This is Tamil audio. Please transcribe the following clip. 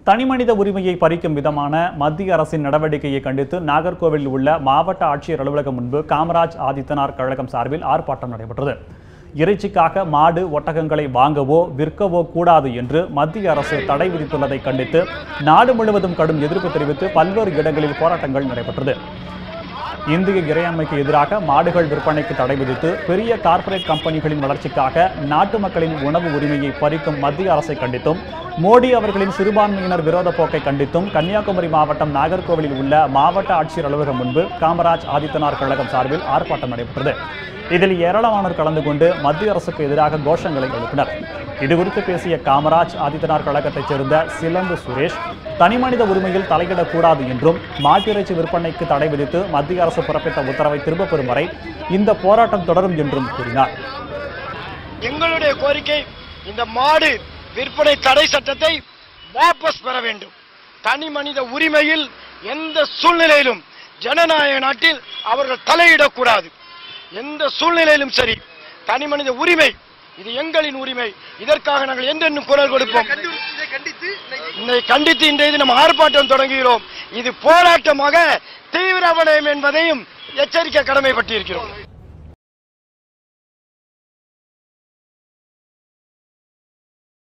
தனிமனித உரிமையை பறிக்கும் விதமான மத்திய அரசின் நடவடிக்கையை கண்டித்து நாகர்கோவிலில் உள்ள மாவட்ட ஆட்சியர் அலுவலகம் முன்பு காமராஜ் ஆதித்தனார் கழகம் சார்பில் ஆர்ப்பாட்டம் நடைபெற்றது இறைச்சிக்காக மாடு ஒட்டகங்களை வாங்கவோ விற்கவோ கூடாது என்று மத்திய அரசு தடை விதித்துள்ளதை கண்டித்து நாடு முழுவதும் கடும் எதிர்ப்பு தெரிவித்து பல்வேறு இடங்களில் போராட்டங்கள் நடைபெற்றது இந்திய இறையாண்மைக்கு எதிராக மாடுகள் விற்பனைக்கு தடை விதித்து பெரிய கார்ப்பரேட் கம்பெனிகளின் வளர்ச்சிக்காக நாட்டு மக்களின் உணவு உரிமையை பறிக்கும் மத்திய அரசை கண்டித்தும் மோடி அவர்களின் சிறுபான்மையினர் விரோத போக்கை கண்டித்தும் கன்னியாகுமரி மாவட்டம் நாகர்கோவிலில் உள்ள மாவட்ட ஆட்சியர் அலுவலகம் முன்பு காமராஜ் ஆதித்தனார் கழகம் சார்பில் ஆர்ப்பாட்டம் நடைபெற்றது இதில் ஏராளமானோர் கலந்து கொண்டு மத்திய அரசுக்கு எதிராக கோஷங்களை எழுப்பினர் இதுகுறித்து பேசிய காமராஜ் ஆதித்தனார் கழகத்தைச் சேர்ந்த சிலம்பு சுரேஷ் தனிமனித உரிமையில் தலையிடக்கூடாது என்றும் மாட்டிறைச்சி விற்பனைக்கு தடை விதித்து மத்திய அரசு பிறப்பித்த உத்தரவை திரும்பப் பெறும் வரை இந்த போராட்டம் தொடரும் என்றும் கூறினார் எங்களுடைய கோரிக்கை இந்த மாடு விற்பனை தடை சட்டத்தை வாபஸ் பெற வேண்டும் தனி மனித உரிமையில் எந்த சூழ்நிலையிலும் ஜனநாயக நாட்டில் அவர்கள் தலையிடக்கூடாது எந்த சூழ்நிலையிலும் சரி தனி மனித உரிமை இது எங்களின் உரிமை இதற்காக நாங்கள் என்றென்னும் குரல் கொடுப்போம் இதை கண்டித்து இன்றைய தினம் ஆர்ப்பாட்டம் தொடங்குகிறோம் இது போராட்டமாக தீவிரமடையும் என்பதையும் எச்சரிக்க கடமைப்பட்டிருக்கிறோம்